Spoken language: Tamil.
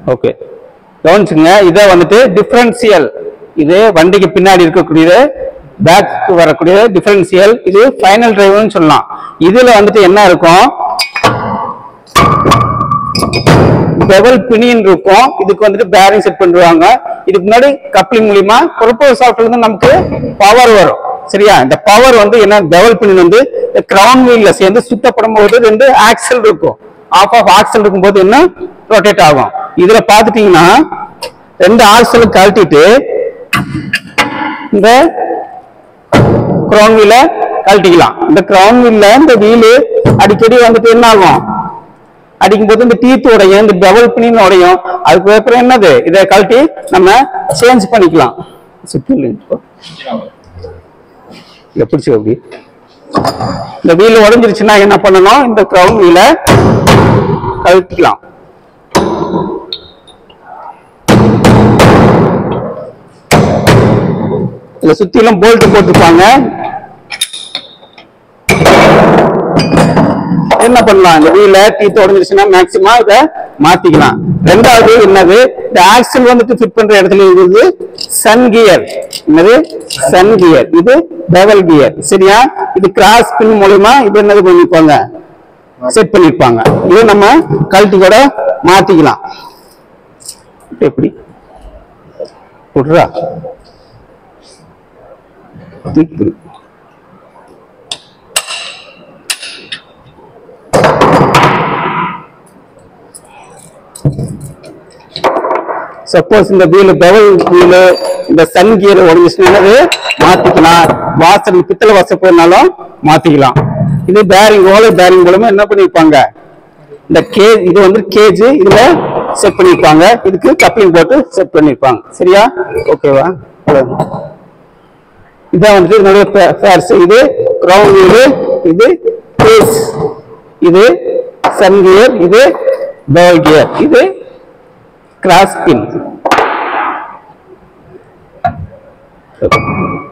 ஓகே கவனிச்சுங்க இதை வந்துட்டு டிஃபரன்சியல் இது வண்டிக்கு பின்னாடி இருக்கக்கூடியது பேக் வரக்கூடிய டிஃபரன்சியல் இது ஃபைனல் டிரைவ்னு சொல்லலாம் இதுல வந்துட்டு என்ன இருக்கும் பெவல் பினியன் இருக்கும் இதுக்கு வந்துட்டு பேரிங் செட் பண்ணுவாங்க இதுக்கு முன்னாடி கப்ளிங் மூலியமா ப்ரொப்போஸ் சாஃப்ட்ல இருந்து நமக்கு பவர் வரும் சரியா இந்த பவர் வந்து என்ன பெவல் பினியன் வந்து கிரவுன் வீல்ல சேர்ந்து சுத்தப்படும் போது ரெண்டு ஆக்சல் இருக்கும் ஆஃப் ஆஃப் ஆக்சல் இருக்கும்போது என்ன ரொட்டேட் ஆகும் இதுல பாத்துட்டீங்கன்னா ரெண்டு ஆக்சல் கழட்டிட்டு இந்த கிரவுன் வீல கழட்டிக்கலாம் இந்த கிரவுன் வீல்ல இந்த வீலு அடிக்கடி வந்துட்டு என்ன ஆகும் அடிக்கும்போது இந்த டீத் உடையும் இந்த பெவல் பினின் உடையும் அதுக்கு அப்புறம் என்னது இதை கழட்டி நம்ம சேஞ்ச் பண்ணிக்கலாம் சுத்தி எப்படி அப்படி இந்த வீல் உடைஞ்சிருச்சுன்னா என்ன பண்ணணும் இந்த கிரவுன் வீல கழட்டிக்கலாம் இதுல சுத்திலும் போல்ட் போட்டிருப்பாங்க என்ன பண்ணலாம் இந்த வீல டீத் உடஞ்சிருச்சுன்னா மேக்சிமம் இதை மாத்திக்கலாம் ரெண்டாவது என்னது இந்த ஆக்சல் வந்துட்டு ஃபிட் பண்ற இடத்துல இருக்குது சன் கியர் என்னது சன் கியர் இது டெவல் கியர் சரியா இது கிராஸ் பின் மூலியமா இது என்னது பண்ணிருப்பாங்க செட் பண்ணிருப்பாங்க இது நம்ம கழட்டி கூட மாத்திக்கலாம் எப்படி விட்றா தூக்கி பிடி. சப்போஸ் இந்த வீல் பெவல் வீல் இந்த சன் கியர் உடஞ்சிச்சுன்னா என்னது மாத்திக்கலாம் வாசல் பித்தளை வாசல் போயிருந்தாலும் மாத்திக்கலாம் இது பேரிங் ஓலை பேரிங் மூலமா என்ன பண்ணிருப்பாங்க இந்த கேஜ் இது வந்து கேஜ் இதுல செட் பண்ணிருப்பாங்க இதுக்கு கப்ளிங் போட்டு செட் பண்ணிருப்பாங்க சரியா ஓகேவா இதான் வந்துட்டு இதனுடைய ஃபேர்ஸ் இது கிரவுண்ட் வீல் இது கேஜ் இது சன் கியர் இது பெவல் கியர் இது கிராஸ் பின்